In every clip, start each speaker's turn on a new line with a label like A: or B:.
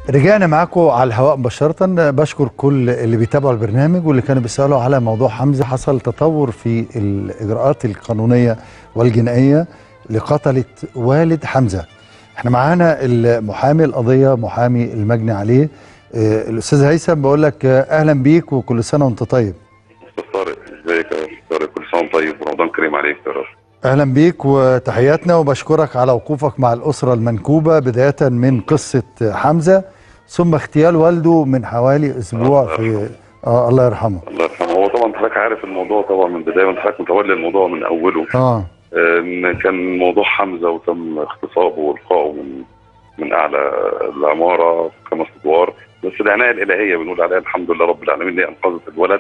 A: رجعنا معاكم على الهواء مباشرة بشكر كل اللي بيتابعوا البرنامج واللي كانوا بيسألوا على موضوع حمزة حصل تطور في الإجراءات القانونية والجنائية لقتلة والد حمزة احنا معانا المحامي القضية محامي المجني عليه آه، الأستاذ هيثم بقول لك آه، أهلا بيك وكل سنة وأنت طيب
B: استاذ طارق ازيك يا استاذ طارق كل سنه وأنت طيب ورمضان كريم عليك يا رب
A: اهلا بيك وتحياتنا وبشكرك على وقوفك مع الاسره المنكوبه بدايه من قصه حمزه ثم اغتيال والده من حوالي اسبوع في اه الله يرحمه
B: الله يرحمه هو طبعا حضرتك عارف الموضوع طبعا من بدايه وانت حضرتك متولي الموضوع من اوله
A: اه
B: ان كان موضوع حمزه وتم اغتصابه والقائه من من اعلى العماره خمس ادوار بس العنايه الالهيه بنقول عليها الحمد لله رب العالمين اللي انقذت الولد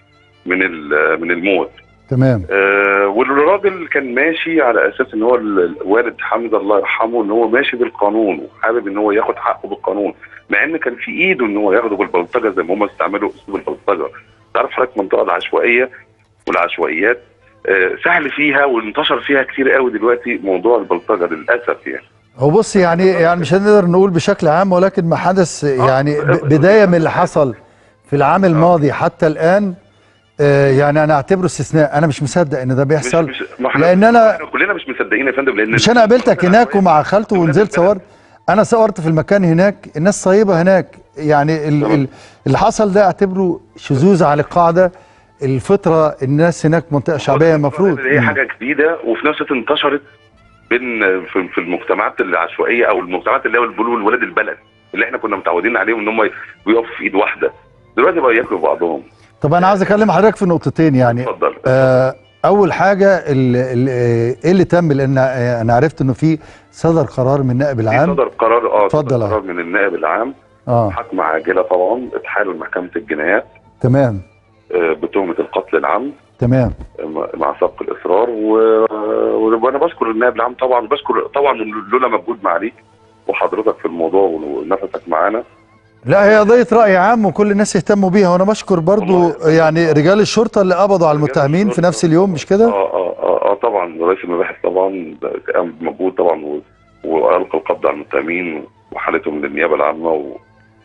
B: من ال- من الموت
A: تمام
B: آه، والراجل كان ماشي على اساس ان هو ال- الوالد حمزه الله يرحمه ان هو ماشي بالقانون وحابب ان هو ياخد حقه بالقانون مع ان كان في ايده ان هو ياخده بالبلطجه زي ما هم استعملوا اسلوب البلطجه تعرف حضرتك منطقه العشوائيه والعشوائيات آه، سهل فيها وانتشر فيها كتير قوي دلوقتي موضوع البلطجه للاسف يعني
A: هو بص يعني يعني مش هنقدر نقول بشكل عام ولكن ما حدث يعني ب- بدايه من اللي حصل في العام الماضي حتى الان آه يعني انا اعتبره استثناء انا مش مصدق ان ده
B: مش
A: بيحصل
B: مش ما إحنا-
A: لأن أنا-
B: إحنا كلنا مش مصدقين يا فندم لان
A: مش انا قابلتك هناك ومع خالته ونزلت صورت انا صورت في المكان هناك الناس طيبه هناك يعني ال ال اللي حصل ده اعتبره شذوذ على القاعده الفطره الناس هناك منطقه شعبيه المفروض
B: هي حاجه جديده وفي نفس الوقت انتشرت بين في, في المجتمعات العشوائيه او المجتمعات اللي هو بيقولوا ولاد البلد اللي احنا كنا متعودين عليهم ان هم بيقفوا في ايد واحده دلوقتي بقوا ياكلوا بعضهم
A: طب انا عاوز اكلم حضرتك في نقطتين يعني
B: اتفضل
A: آه اول حاجه ال- ال- آه، ايه اللي تم لان آه، انا عرفت انه في صدر قرار من النائب
B: في
A: العام
B: صدر قرار اه
A: اتفضل
B: صدر
A: أهو.
B: قرار من النائب العام
A: اه
B: محاكمه عاجله طبعا اتحالوا لمحكمه الجنايات
A: تمام
B: آه، بتهمه القتل العمد
A: تمام
B: آه، مع سبق الاصرار و- وانا بشكر النائب العام طبعا بشكر طبعا لولا مجهود معاليك وحضرتك في الموضوع ونفسك معانا
A: لا هي قضيه راي عام وكل الناس يهتموا بيها وانا بشكر برضو يعني رجال الشرطه اللي قبضوا على المتهمين في نفس اليوم مش كده
B: اه اه اه, آه طبعا رئيس المباحث طبعا قام بمجهود طبعا و- والقى القبض على المتهمين وحالتهم للنيابه العامه و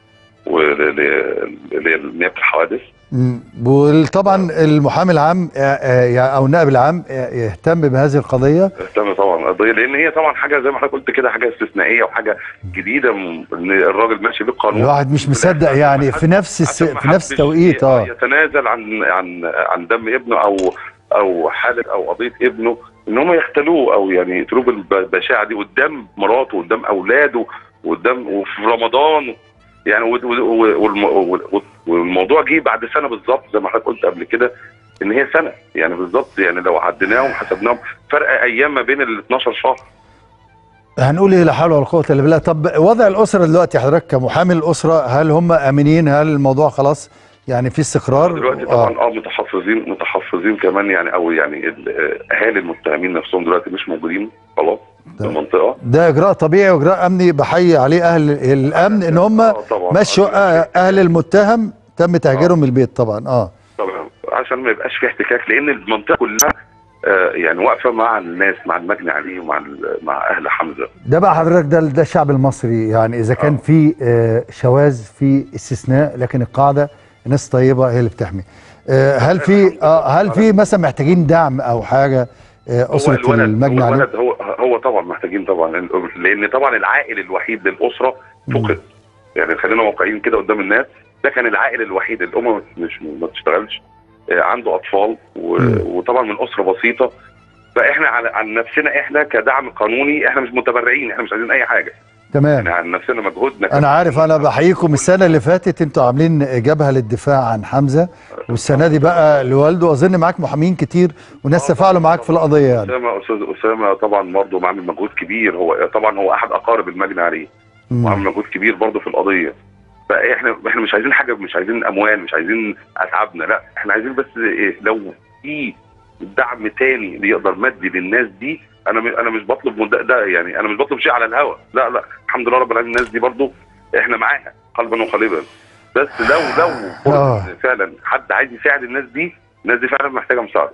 B: ولنيابه الحوادث
A: مم. وطبعا المحامي العام آه، آه، يعني او النائب العام آه، يهتم بهذه القضيه
B: اهتم طبعا القضيه لان هي طبعا حاجه زي ما حضرتك قلت كده حاجه استثنائيه وحاجه جديده م- ان الراجل ماشي بالقانون
A: الواحد مش مصدق يعني في نفس الس...
B: عشان ما
A: في نفس
B: حدش
A: التوقيت اه
B: يتنازل عن عن عن دم ابنه او او حاله او قضيه ابنه ان هم يختلوه او يعني يقتلوه بالبشاعه دي قدام مراته وقدام اولاده وقدام وفي رمضان يعني و- و- والم- وال- والموضوع جه بعد سنه بالظبط زي ما حضرتك قلت قبل كده ان هي سنه يعني بالظبط يعني لو عديناهم حسبناهم فرق ايام ما بين ال 12 شهر
A: هنقول ايه لا حول ولا قوه الا بالله طب وضع الاسره دلوقتي حضرتك كمحامي الاسره هل هم امنين هل الموضوع خلاص يعني في استقرار
B: دلوقتي طبعا اه متحفظين متحفظين كمان يعني او يعني ال- اهالي المتهمين نفسهم دلوقتي مش موجودين خلاص في
A: ده-
B: المنطقه
A: ده اجراء طبيعي واجراء امني بحيي عليه اهل الامن ان هم
B: آه طبعا
A: مشوا آه، اهل المتهم تم تهجيرهم من البيت طبعا اه
B: طبعا عشان ما يبقاش في احتكاك لان المنطقه كلها آه يعني واقفه مع الناس مع المجني عليه ومع ال- مع اهل حمزه
A: ده بقى حضرتك ده ده الشعب المصري يعني اذا كان
B: آه.
A: في آه، شواذ في استثناء لكن القاعده الناس طيبه هي اللي بتحمي آه، هل في آه، هل في مثلا محتاجين دعم او حاجه آه،
B: هو
A: اسره
B: الولد
A: المجني
B: هو
A: عليه
B: الولد هو هو طبعا محتاجين طبعا لان طبعا العائل الوحيد للاسره فقد يعني خلينا واقعيين كده قدام الناس ده كان العائل الوحيد الام مش ما بتشتغلش آه، عنده اطفال و-
A: مم.
B: وطبعا من اسره بسيطه فاحنا على عن نفسنا احنا كدعم قانوني احنا مش متبرعين احنا مش عايزين اي حاجه
A: تمام
B: يعني عن نفسنا مجهودنا
A: انا عارف انا بحييكم السنه اللي فاتت انتوا عاملين جبهه للدفاع عن حمزه والسنه دي بقى لوالده اظن معاك محامين كتير وناس تفاعلوا معاك في القضيه يعني
B: اسامه استاذ اسامه طبعا برضه عامل مجهود كبير هو طبعا هو احد اقارب المجني عليه
A: مم.
B: وعامل مجهود كبير برضه في القضيه فاحنا احنا مش عايزين حاجه مش عايزين اموال مش عايزين اتعابنا لا احنا عايزين بس إيه لو في دعم تاني اللي يقدر مادي للناس دي انا م- انا مش بطلب من ده, ده يعني انا مش بطلب شيء على الهوا لا لا الحمد لله رب العالمين الناس دي برضه احنا معاها قلبا وقالبا بس لو لو
A: آه.
B: فعلا حد عايز يساعد الناس دي الناس دي فعلا محتاجه مساعده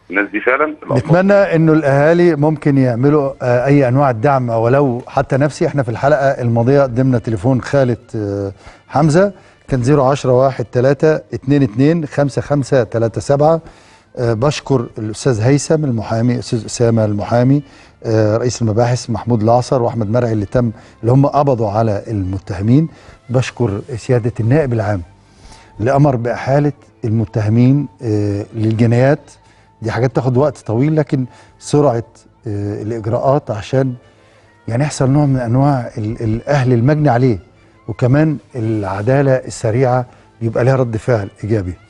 B: الناس دي فعلا الأطفال
A: نتمنى انه الاهالي ممكن يعملوا آه، اي انواع الدعم ولو حتى نفسي احنا في الحلقه الماضيه قدمنا تليفون خالد آه، حمزه كان 010 1 3 22 55 37 آه، بشكر الاستاذ هيثم المحامي استاذ اسامه المحامي آه، رئيس المباحث محمود العصر واحمد مرعي اللي تم اللي هم قبضوا على المتهمين بشكر سياده النائب العام اللي امر باحاله المتهمين آه، للجنايات دي حاجات تاخد وقت طويل لكن سرعه آه، الاجراءات عشان يعني يحصل نوع من انواع ال- الاهل المجني عليه وكمان العداله السريعه يبقى لها رد فعل ايجابي